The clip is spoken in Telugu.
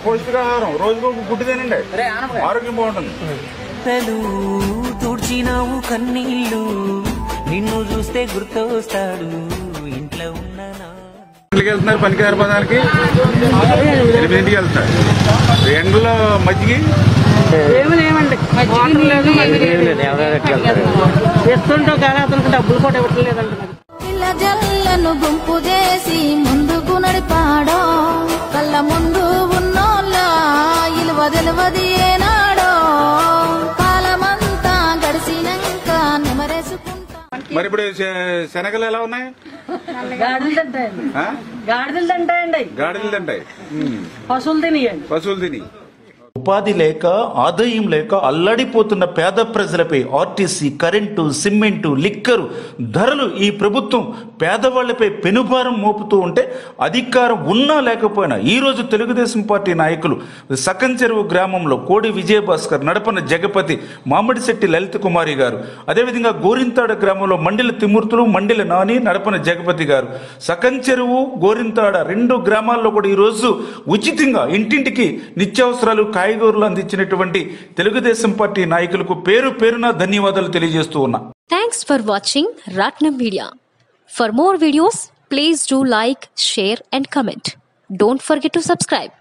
పౌష్టికాహారం రోజుకు ఒక గుడ్డు తినండి ఆరోగ్యం బాగుంటుంది తలు తుడిచినావు కన్నీళ్ళు నిన్ను చూస్తే గుర్తొస్తాడు ఇంట్లో ఉన్న నా ఇంటికి వెళ్తున్నారు పనికి ఆరిపోదానికి ఎనిమిదింటికి వెళ్తారు ఎండలో మజ్జిగి ఏమి లేవండి వాటర్ లేదు ఇస్తుంటాం కానీ అతనికి డబ్బులు కూడా ఇవ్వట్లేదండి మరి పిల్ల జల్లను గుంపు చేసి ముందుకు నడిపాడో కళ్ళ ముందు ఉన్నోళ్ళ ఇలువ తెలివది ఏనాడో కాలమంతా గడిచినాక నిమరేసుకుంటా మరి ఇప్పుడు శ- శనగలు ఎలా ఉన్నాయి గాడిదలు తింటాయండి ఆ? గాడిదలు తింటాయండి గాడిదలు తింటాయి ఉమ్. పశువులు తినియండి పశువులు తిని ఉపాధి లేక ఆదాయం లేక అల్లాడిపోతున్న పేద ప్రజలపై ఆర్టీసీ కరెంటు సిమెంటు లిక్కరు ధరలు ఈ ప్రభుత్వం పేదవాళ్లపై పెనుభారం మోపుతూ ఉంటే అధికారం ఉన్నా లేకపోయినా ఈ రోజు తెలుగుదేశం పార్టీ నాయకులు సకం చెరువు గ్రామంలో కోడి విజయభాస్కర్ నడపన జగపతి మామిడిశెట్టి లలిత కుమారి గారు అదేవిధంగా గోరింతాడ గ్రామంలో మండిల తిమూర్తులు మండిల నాని నడపన జగపతి గారు సకం చెరువు గోరింతాడ రెండు గ్రామాల్లో కూడా ఈరోజు ఉచితంగా ఇంటింటికి నిత్యావసరాలు కాయగూరలు అందించినటువంటి తెలుగుదేశం పార్టీ నాయకులకు పేరు పేరున ధన్యవాదాలు తెలియజేస్తూ ఉన్నా Thanks for watching Ratnam Media. For more videos, please do like, share, and comment. Don't forget to subscribe.